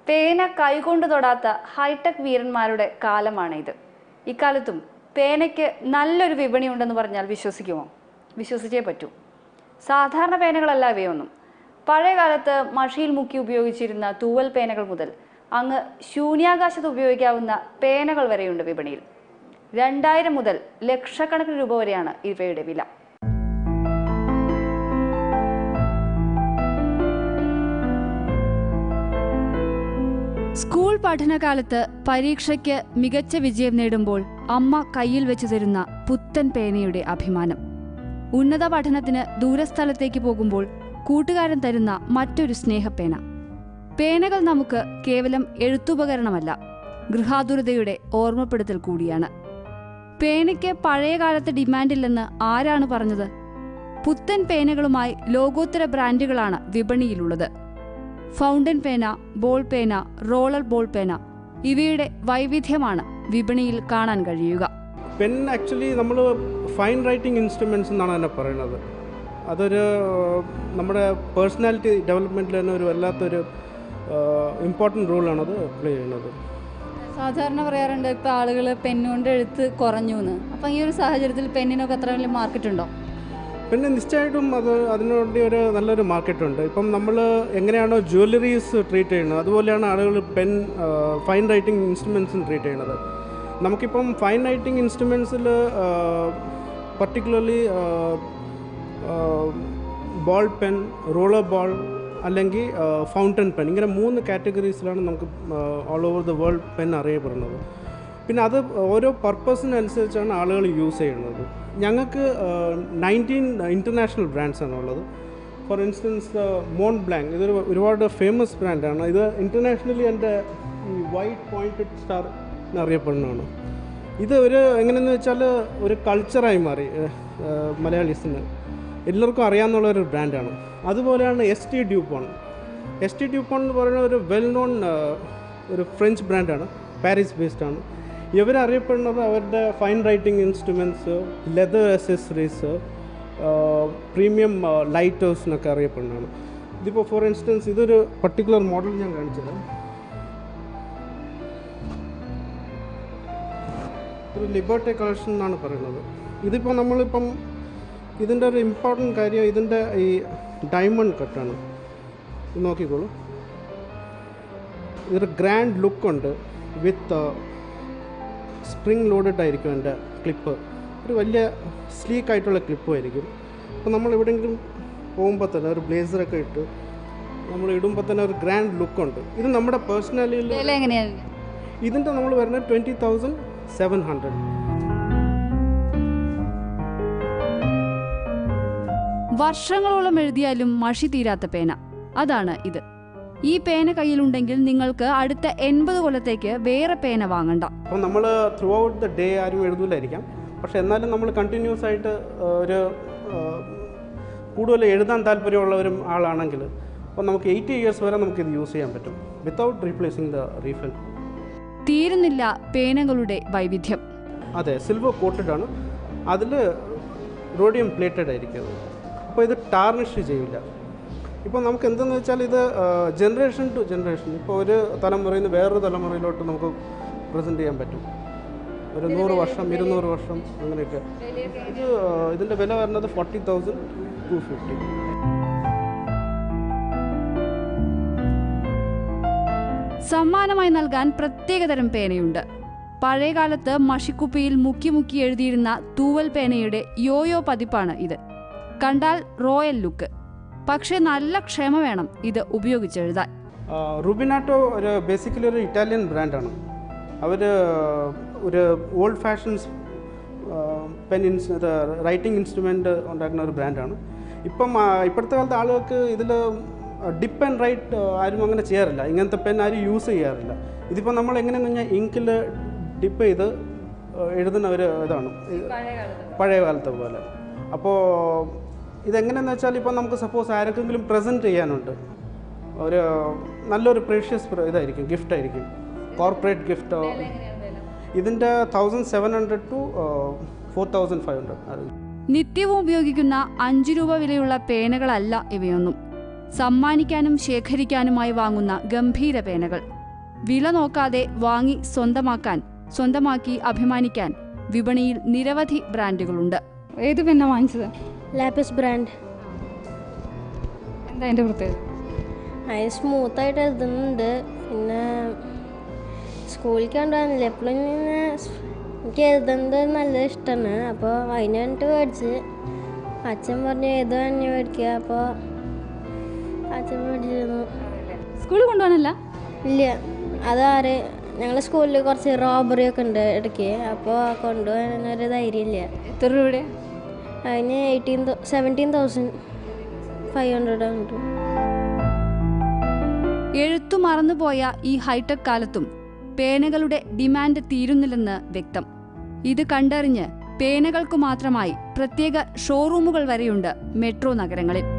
പേന കൈകൊണ്ട് തൊടാത്ത ഹൈടെക് വീരന്മാരുടെ കാലമാണ് ഇത് ഇക്കാലത്തും പേനയ്ക്ക് നല്ലൊരു വിപണി ഉണ്ടെന്ന് പറഞ്ഞാൽ വിശ്വസിക്കുമോ വിശ്വസിച്ചേ പറ്റൂ സാധാരണ പേനകളല്ല ഇവയൊന്നും പഴയ കാലത്ത് മഷിയിൽ മുക്കി ഉപയോഗിച്ചിരുന്ന തൂവൽ പേനകൾ മുതൽ അങ്ങ് ശൂന്യാകാശത്ത് ഉപയോഗിക്കാവുന്ന പേനകൾ വരെയുണ്ട് വിപണിയിൽ രണ്ടായിരം മുതൽ ലക്ഷക്കണക്കിന് രൂപ വരെയാണ് ഇവയുടെ വില സ്കൂൾ പഠനകാലത്ത് പരീക്ഷയ്ക്ക് മികച്ച വിജയം നേടുമ്പോൾ അമ്മ കയ്യിൽ വെച്ച് തരുന്ന പുത്തൻ പേനയുടെ അഭിമാനം ഉന്നത പഠനത്തിന് ദൂരസ്ഥലത്തേക്ക് പോകുമ്പോൾ കൂട്ടുകാരൻ തരുന്ന മറ്റൊരു സ്നേഹപ്പേന പേനകൾ നമുക്ക് കേവലം എഴുത്തുപകരണമല്ല ഗൃഹാതുരതയുടെ ഓർമ്മപ്പെടുത്തൽ കൂടിയാണ് പേനയ്ക്ക് പഴയ കാലത്ത് ഡിമാൻഡില്ലെന്ന് ആരാണ് പറഞ്ഞത് പുത്തൻ പേനകളുമായി ലോകോത്തര ബ്രാൻഡുകളാണ് വിപണിയിലുള്ളത് ഫൗണ്ടൻ പേന ബോൾ പേന റോളർ ബോൾ പേന ഇവയുടെ വൈവിധ്യമാണ് വിപണിയിൽ കാണാൻ കഴിയുക പെൻ ആക്ച്വലി നമ്മൾ ഫൈൻ റൈറ്റിംഗ് ഇൻസ്ട്രുമെൻറ്റ്സ് എന്നാണ് തന്നെ പറയുന്നത് അതൊരു നമ്മുടെ പേഴ്സണാലിറ്റി ഡെവലപ്മെൻറ്റിൽ തന്നെ ഒരു വല്ലാത്തൊരു ഇമ്പോർട്ടൻറ്റ് റോളാണ് അത് പ്ലേ ചെയ്യുന്നത് സാധാരണ പറയാറുണ്ട് ഇപ്പൊ ആളുകൾ പെന്നുകൊണ്ട് എഴുത്ത് കുറഞ്ഞു എന്ന് അപ്പം ഈ ഒരു സാഹചര്യത്തിൽ പെന്നിനൊക്കെ അത്ര വലിയ മാർക്കറ്റ് ഉണ്ടോ പിന്നെ നിശ്ചയമായിട്ടും അത് അതിനുവേണ്ടി ഒരു നല്ലൊരു മാർക്കറ്റുണ്ട് ഇപ്പം നമ്മൾ എങ്ങനെയാണോ ജ്വല്ലറീസ് ട്രീറ്റ് ചെയ്യുന്നത് അതുപോലെയാണ് ആളുകൾ പെൻ ഫൈൻ റൈറ്റിംഗ് ഇൻസ്ട്രുമെൻസും ട്രീറ്റ് ചെയ്യുന്നത് നമുക്കിപ്പം ഫൈൻ റൈറ്റിംഗ് ഇൻസ്ട്രുമെൻസിൽ particularly ball pen roller ball അല്ലെങ്കിൽ ഫൗണ്ടൻ പെൻ ഇങ്ങനെ മൂന്ന് കാറ്റഗറീസിലാണ് നമുക്ക് all over the world pen അറിയപ്പെടുന്നത് പിന്നെ അത് ഓരോ പർപ്പസിനനുസരിച്ചാണ് ആളുകൾ യൂസ് ചെയ്യുന്നത് ഞങ്ങൾക്ക് നയൻറ്റീൻ ഇൻ്റർനാഷണൽ ബ്രാൻഡ്സാണ് ഉള്ളത് ഫോർ ഇൻസ്റ്റൻസ് മോൺ ബ്ലാങ്ക് ഇതൊരു ഒരുപാട് ഫേമസ് ബ്രാൻഡാണ് ഇത് ഇൻ്റർനാഷണലി എൻ്റെ ഈ വൈറ്റ് പോയിൻറ്റഡ് സ്റ്റാർ എന്നറിയപ്പെടുന്നതാണ് ഇത് ഒരു എങ്ങനെയെന്ന് വെച്ചാൽ ഒരു കൾച്ചറായി മാറി മലയാളീസിന് എല്ലാവർക്കും അറിയാവുന്ന ഒരു ബ്രാൻഡാണ് അതുപോലെയാണ് S T Dupont S T Dupont എന്ന് പറയുന്ന ഒരു വെൽ നോൺ ഒരു ഫ്രഞ്ച് ബ്രാൻഡാണ് പാരീസ് ബേസ്ഡ് ആണ് ഇവരറിയപ്പെടുന്നത് അവരുടെ ഫൈൻ റൈറ്റിംഗ് ഇൻസ്ട്രുമെൻറ്റ്സ് ലെതർ അസസറീസ് പ്രീമിയം ലൈറ്റേഴ്സ് എന്നൊക്കെ അറിയപ്പെടുന്നതാണ് ഇതിപ്പോൾ ഫോർ ഇൻസ്റ്റൻസ് ഇതൊരു പർട്ടിക്കുലർ മോഡൽ ഞാൻ കാണിച്ചുതരാം ഒരു ലിബർട്ടി കളക്ഷൻ എന്നാണ് പറയുന്നത് ഇതിപ്പോൾ നമ്മളിപ്പം ഇതിൻ്റെ ഒരു ഇമ്പോർട്ടൻറ്റ് കാര്യം ഇതിൻ്റെ ഈ ഡയമണ്ട് കട്ടാണ് ഇത് നോക്കിക്കോളൂ ഇതൊരു ഗ്രാൻഡ് ലുക്കുണ്ട് വിത്ത് സ്പ്രിങ് ലോഡഡ് ആയിരിക്കും എൻ്റെ ക്ലിപ്പ് ഒരു വലിയ സ്ലീക്ക് ആയിട്ടുള്ള ക്ലിപ്പും ആയിരിക്കും അപ്പോൾ നമ്മൾ എവിടെയെങ്കിലും പോകുമ്പോൾ തന്നെ ഒരു ബ്ലേസറൊക്കെ ഇട്ട് നമ്മൾ ഇടുമ്പോൾ തന്നെ ഒരു ഗ്രാൻഡ് ലുക്കുണ്ട് ഇത് നമ്മുടെ പേഴ്സണലിയിൽ വില എങ്ങനെയാണ് ഇതിൻ്റെ നമ്മൾ വരുന്നത് ട്വൻറ്റി തൗസൻഡ് സെവൻ ഹൺഡ്രഡ് വർഷങ്ങളോളം എഴുതിയാലും മഷി തീരാത്ത പേന അതാണ് ഇത് ഈ പേന കയ്യിലുണ്ടെങ്കിൽ നിങ്ങൾക്ക് അടുത്ത എൺപത് കൊല്ലത്തേക്ക് വേറെ പേന വാങ്ങണ്ട അപ്പോൾ നമ്മൾ ത്രൂ ഔട്ട് ദ ഡേ ആരും എഴുതൂലായിരിക്കാം പക്ഷെ എന്നാലും നമ്മൾ കണ്ടിന്യൂസ് ആയിട്ട് ആ, ഒരു ആ, കൂടുതൽ എഴുതാൻ താല്പര്യമുള്ള ഒരു ആളാണെങ്കിൽ അപ്പോൾ നമുക്ക് എയ്റ്റി ഇയേഴ്സ് വരെ നമുക്ക് ഇത് യൂസ് ചെയ്യാൻ പറ്റും വിത്തൗട്ട് റീപ്ലേസിങ് ദ റീഫിൽ തീരുന്നില്ല പേനകളുടെ വൈവിധ്യം അതെ സിൽവർ കോട്ടഡ് ആണ് അതിൽ റോഡിയം പ്ലേറ്റഡ് ആയിരിക്കും അത് അപ്പോൾ ഇത് ടാർണിഷ് ചെയ്യില്ല ഇപ്പോൾ നമുക്ക് എന്തെന്ന് വെച്ചാൽ ഇത് ജനറേഷൻ ടു ജനറേഷൻ ഇപ്പോൾ ഒരു തലമുറയിൽ നിന്ന് വേറൊരു തലമുറയിലോട്ട് നമുക്ക് പ്രസൻറ്റ് ചെയ്യാൻ പറ്റും ഒരു നൂറ് വർഷം ഇരുന്നൂറ് വർഷം അങ്ങനെയൊക്കെ ഇത് ആ, ഇതിൻ്റെ വില വരുന്നത് ഫോർട്ടി തൗസൻഡ് ടു ഫിഫ്റ്റി സമ്മാനമായി നൽകാൻ പ്രത്യേകതരം പേനയുണ്ട് പഴയകാലത്ത് മഷിക്കുപ്പിയിൽ മുക്കി മുക്കി എഴുതിയിരുന്ന തൂവൽ പേനയുടെ യോയോ പതിപ്പാണ് ഇത് കണ്ടാൽ റോയൽ ലുക്ക് പക്ഷേ നല്ല ക്ഷമ വേണം ഇത് ഉപയോഗിച്ചെഴുതാൻ റുബിനാട്ടോ ഒരു ബേസിക്കലി ഒരു ഇറ്റാലിയൻ ബ്രാൻഡാണ് അവർ ഒരു ഓൾഡ് ഫാഷൻസ് പെൻ ഇൻസ് ഇത് റൈറ്റിംഗ് ഇൻസ്ട്രുമെൻ്റ് ഉണ്ടാക്കുന്ന ഒരു ബ്രാൻഡാണ് ഇപ്പം ആ, ഇപ്പോഴത്തെ കാലത്ത് ആളുകൾക്ക് ഇതിൽ ഡിപ്പ് ആൻഡ് റൈറ്റ് ആരും അങ്ങനെ ചെയ്യാറില്ല ഇങ്ങനത്തെ പെൻ ആരും യൂസ് ചെയ്യാറില്ല ഇതിപ്പോൾ നമ്മൾ എങ്ങനെയെന്ന് പറഞ്ഞാൽ ഇങ്കിൽ ഡിപ്പ് ചെയ്ത് ആ, എഴുതുന്ന ഒരു ഇതാണ് ഇത് പഴയ കാലത്തെ പോലെ അപ്പോൾ ഇതെങ്ങനെയെന്ന് വെച്ചാൽ ഇപ്പോൾ നമുക്ക് സപ്പോസ് ആർക്കെങ്കിലും പ്രസൻറ്റ് ചെയ്യാനുണ്ട് ഒരു നല്ലൊരു പ്രീഷ്യസ് ഇതായിരിക്കും ഗിഫ്റ്റ് ആയിരിക്കും കോർപ്പറേറ്റ് ഗിഫ്റ്റോ ഇതിൻ്റെ thousand seven hundred two four thousand five hundred നിത്യവും ഉപയോഗിക്കുന്ന അഞ്ചു രൂപ വിലയുള്ള പേനകളല്ല ഇവയൊന്നും സമ്മാനിക്കാനും ശേഖരിക്കാനുമായി വാങ്ങുന്ന ഗംഭീര പേനകൾ വില നോക്കാതെ വാങ്ങി സ്വന്തമാക്കാൻ സ്വന്തമാക്കി അഭിമാനിക്കാൻ വിപണിയിൽ നിരവധി ബ്രാൻഡുകളുണ്ട് ഏത് പെന്നാ വാങ്ങിച്ചത് ലാപ്പിസ് ബ്രാൻഡ് എന്താ അതിൻ്റെ പ്രത്യേകത അതിന് സ്മൂത്തായിട്ട് എഴുതുന്നുണ്ട് പിന്നെ സ്കൂളിൽ കൊണ്ടുപോകാനില്ല എപ്പോഴും ഇങ്ങനെ സ് എനിക്ക് എഴുതുന്നത് നല്ല ഇഷ്ടമാണ് അപ്പോൾ അതിന് വേണ്ടിയിട്ട് മേടിച്ച് അച്ഛൻ പറഞ്ഞു ഏത് തന്നെ മേടിക്കുക അപ്പോൾ അച്ഛൻ മേടിച്ചിരുന്നു സ്കൂളിൽ കൊണ്ടുപോകാനല്ല ഇല്ല അതാര് ഞങ്ങളുടെ സ്കൂളിൽ കുറച്ച് റോബറി ഒക്കെ ഉണ്ട് ഇടയ്ക്ക് അപ്പോൾ കൊണ്ടുപോകാനൊരു ധൈര്യമില്ല എത്ര രൂപയുടെ അതിന് eighteen seventeen thousand five hundred ഉണ്ട് എഴുത്തു മറന്നുപോയ ഈ ഹൈടെക് കാലത്തും പേനകളുടെ ഡിമാൻഡ് തീരുന്നില്ലെന്ന് വ്യക്തം ഇത് കണ്ടറിഞ്ഞ് പേനകൾക്കു മാത്രമായി പ്രത്യേക ഷോറൂമുകൾ വരെയുണ്ട് മെട്രോ നഗരങ്ങളിൽ